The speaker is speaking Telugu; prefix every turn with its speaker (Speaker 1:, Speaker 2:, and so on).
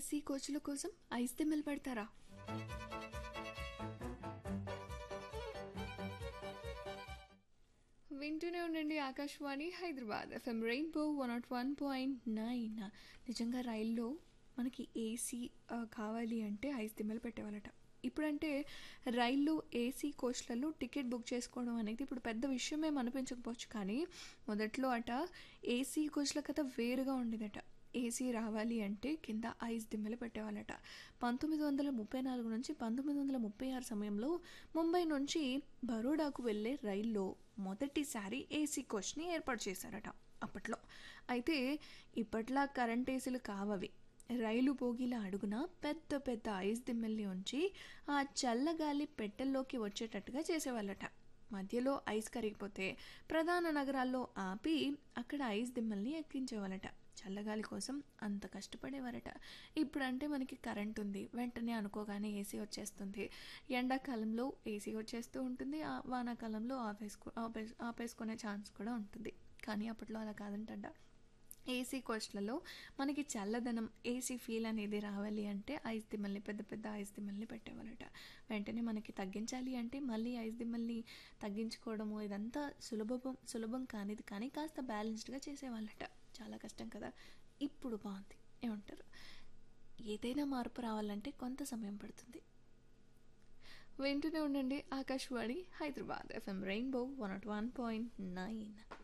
Speaker 1: ఏసీ కోచ్ల కోసం ఐస్ దిమ్మలు పెడతారా వింటూనే ఉండండి Akashvani Hyderabad FM rainbow one naught one point nine నిజంగా రైల్లో మనకి ఏసీ కావాలి అంటే ఐస్ దిమ్మలు పెట్టేవాళ్ళట ఇప్పుడంటే రైళ్ళు ఏసీ కోచ్లలో టికెట్ బుక్ చేసుకోవడం అనేది ఇప్పుడు పెద్ద విషయమేం అనిపించకపోవచ్చు కానీ మొదట్లో అట ఏసీ కోచ్ల కథ వేరుగా ఉండేదట ఏసీ రావాలి అంటే కింద ఐస్ దిమ్మలు పెట్టేవాళ్ళట పంతొమ్మిది వందల ముప్పై నాలుగు నుంచి పంతొమ్మిది వందల ముప్పై ఆరు సమయంలో ముంబై నుంచి బరోడాకు వెళ్ళే రైల్లో మొదటిసారి ఏసీ కోచ్ని ఏర్పాటు చేశారట అప్పట్లో అయితే ఇప్పట్లా కరెంట్ ఏసీలు కావవి రైలు బోగీల అడుగున పెద్ద పెద్ద ఐస్ దిమ్మల్ని ఉంచి ఆ చల్లగాలి పెట్టెల్లోకి వచ్చేటట్టుగా చేసేవాళ్ళట మధ్యలో ఐస్ కరిగిపోతే ప్రధాన నగరాల్లో ఆపి అక్కడ ఐస్ దిమ్మల్ని ఎక్కించేవాళ్ళట చల్లగాలి కోసం అంత కష్టపడేవారట ఇప్పుడంటే మనకి కరెంట్ ఉంది వెంటనే అనుకోగానే ఏసీ వచ్చేస్తుంది ఎండాకాలంలో ఏసీ వచ్చేస్తూ ఉంటుంది ఆ వానాకాలంలో ఆపేసుకో ఆపేస్ ఆపేసుకునే ఛాన్స్ కూడా ఉంటుంది కానీ అప్పట్లో అలా కాదంటంట ఏసీ కోచ్లలో మనకి చల్లదనం ఏసీ ఫీల్ అనేది రావాలి అంటే ఐస్ దిమ్మల్ని పెద్ద పెద్ద ఐస్ దిమ్మల్ని పెట్టేవాళ్ళట వెంటనే మనకి తగ్గించాలి అంటే మళ్ళీ ఐస్ దిమ్మల్ని తగ్గించుకోవడము ఇదంతా సులభం సులభం కానిది కానీ కాస్త బ్యాలెన్స్డ్గా చేసేవాళ్ళట చాలా కష్టం కదా ఇప్పుడు బాగుంది ఏమంటారు ఏదైనా మార్పు రావాలంటే కొంత సమయం పడుతుంది వింటూనే ఉండండి Akashvani Hyderabad FM rainbow one naught one point nine